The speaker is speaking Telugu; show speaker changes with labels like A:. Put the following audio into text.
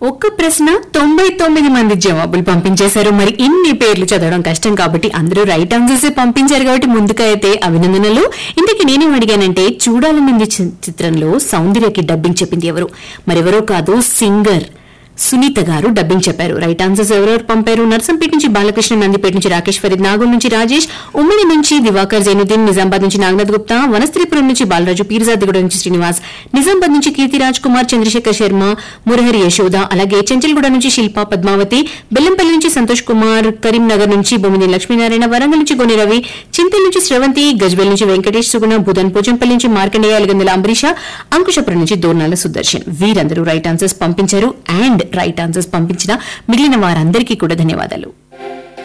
A: ఒక్క ప్రశ్న తొంభై తొమ్మిది మంది జవాబులు పంపించేశారు మరి ఇన్ని పేర్లు చదవడం కష్టం కాబట్టి అందరూ రైట్ ఆన్సర్స్ పంపించారు కాబట్టి ముందుకైతే అభినందనలు ఇంతకీ నేనేం అడిగానంటే చూడాలనింది చి- చిత్రంలో సౌందర్యకి డబ్బింగ్ చెప్పింది ఎవరు మరెవరో కాదు సింగర్ సునీత గారు డబ్బింగ్ చెప్పారు రైట్ ఆన్సర్స్ ఎవరెవరు పంపారు నర్సంపేట నుంచి బాలకృష్ణ నందిపేట నుంచి రాకేష్ ఫరీద్ నాగూర్ నుంచి రాజేష్ ఉమ్మడి నుంచి దివాకర్ జైనుద్దీన్ నిజామాబాద్ నుంచి నాగనాథ్ గుప్తా వనస్త్రీపురం నుంచి బాలరాజు పీర్జాదిగూడ నుంచి శ్రీనివాస్ నిజామాబాద్ నుంచి కీర్తిరాజ్ కుమార్ చంద్రశేఖర్ శర్మ మురహరి యశోద అలాగే చెంచల్గూడ నుంచి శిల్ప పద్మావతి బెల్లంపల్లి నుంచి సంతోష్ కుమార్ కరీంనగర్ నుంచి బొమ్మిది లక్ష్మీనారాయణ వరంగల్ నుంచి గొని రవి చింతల్ నుంచి శ్రవంతి గజ్వేల్ నుంచి వెంకటేష్ సుగుణ బుధన్ పోచంపల్లి నుంచి మార్కండేయ అలగందల అంబరీష అంకుశపురం నుంచి దోర్నాల సుదర్శన్ వీరందరూ రైట్ ఆన్సర్స్ పంపించారు అండ్ రైట్ ఆన్సర్స్ పంపించిన మిగిలిన వారందరికీ కూడా ధన్యవాదాలు